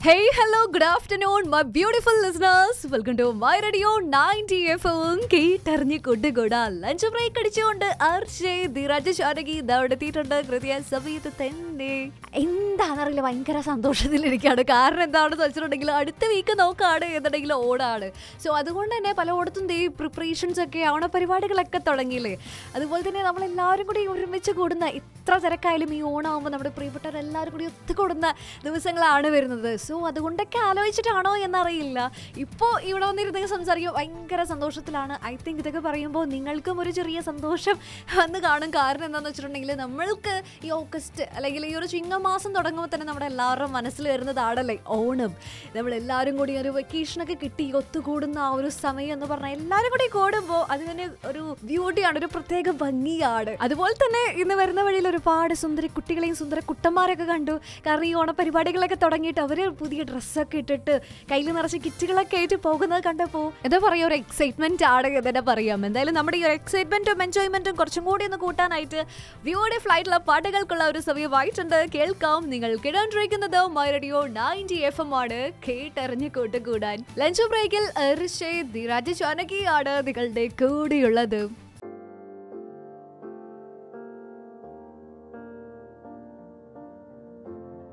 Hey, hello, good afternoon, my beautiful listeners. Welcome to my radio 90 FM. കേട്ടറിഞ്ഞ് കൊണ്ടുകൂടാ lunch break അടിച്ചുകൊണ്ട് അർഷേ ധീരാജ് ശാരകി ഇതവിടെ എത്തിയിട്ടുണ്ട് കൃത്യ സമയത്ത് തന്നെ എന്താണെന്നറിയില്ല ഭയങ്കര സന്തോഷത്തിലിരിക്കുകയാണ് കാരണം എന്താണെന്ന് വെച്ചിട്ടുണ്ടെങ്കിൽ അടുത്ത വീക്ക് നോക്കാണ് എന്നുണ്ടെങ്കിൽ ഓടാണ് സോ അതുകൊണ്ട് തന്നെ പലയിടത്തും ദേ പ്രിപ്പറേഷൻസ് ഒക്കെ ഓണ പരിപാടികളൊക്കെ തുടങ്ങിയില്ലേ അതുപോലെ തന്നെ നമ്മളെല്ലാവരും കൂടി ഒരുമിച്ച് കൂടുന്ന എത്ര തിരക്കായാലും ഈ ഓണമാകുമ്പോൾ നമ്മുടെ പ്രിയപ്പെട്ടവരെല്ലാവരും കൂടി ഒത്തുകൂടുന്ന ദിവസങ്ങളാണ് വരുന്നത് സോ അതുകൊണ്ടൊക്കെ ആലോചിച്ചിട്ടാണോ എന്നറിയില്ല ഇപ്പോൾ ഇവിടെ വന്നിരുന്ന് സംസാരിക്കുമ്പോൾ ഭയങ്കര സന്തോഷത്തിലാണ് ഐ തിങ്ക് ഇതൊക്കെ പറയുമ്പോൾ നിങ്ങൾക്കും ഒരു ചെറിയ സന്തോഷം വന്ന് കാണും കാരണം എന്താണെന്ന് വെച്ചിട്ടുണ്ടെങ്കിൽ നമ്മൾക്ക് ഈ ഓഗസ്റ്റ് അല്ലെങ്കിൽ ഈ ഒരു ചിങ്ങമാസം തുടങ്ങുമ്പോൾ തന്നെ നമ്മുടെ എല്ലാവരുടെയും മനസ്സിൽ വരുന്നതാണല്ലേ ഓണം നമ്മളെല്ലാവരും കൂടി ഒരു വെക്കേഷനൊക്കെ കിട്ടി ഒത്തുകൂടുന്ന ആ ഒരു സമയം എന്ന് പറഞ്ഞാൽ എല്ലാവരും കൂടി കൂടുമ്പോൾ അത് തന്നെ ഒരു ബ്യൂട്ടിയാണ് ഒരു പ്രത്യേക ഭംഗിയാണ് അതുപോലെ തന്നെ ഇന്ന് വരുന്ന വഴിയിൽ ഒരുപാട് സുന്ദരി കുട്ടികളെയും സുന്ദര കുട്ടന്മാരൊക്കെ കണ്ടു കാരണം ഈ ഓണപരിപാടികളൊക്കെ തുടങ്ങിയിട്ട് അവർ പുതിയ ഡ്രസ്സൊക്കെ ഇട്ടിട്ട് കയ്യിൽ നിറച്ച് കിറ്റുകളൊക്കെ ആയിട്ട് പോകുന്നത് കണ്ടപ്പോൾ എന്താ പറയുക ഒരു എക്സൈറ്റ്മെന്റ് ആണ് എന്ന് തന്നെ പറയാം എന്തായാലും നമ്മുടെ ഈ ഒരു എക്സൈറ്റ്മെന്റും എൻജോയ്മെന്റും കുറച്ചും കൂടി ഒന്ന് കൂട്ടാനായിട്ട് ബ്യൂട്ടിഫുൾ ആയിട്ടുള്ള പാട്ടുകൾക്കുള്ള ഒരു സമയമായിട്ടുണ്ട് കേൾക്കാം നിങ്ങൾ കേട്ടോണ്ടിരിക്കുന്നത് my radio ninety F M ആണ് കേട്ടറിഞ്ഞ് കൂട്ടുകൂടാൻ ലഞ്ച് ബ്രേക്കിൽ ഋഷേ ധിരാജ് ചാനകിയാണ് നിങ്ങളുടെ കൂടെയുള്ളത്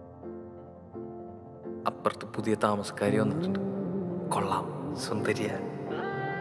അപ്പുറത്ത് പുതിയ താമസക്കാരി വന്നിട്ടുണ്ട് കൊള്ളാം സുന്ദരിയ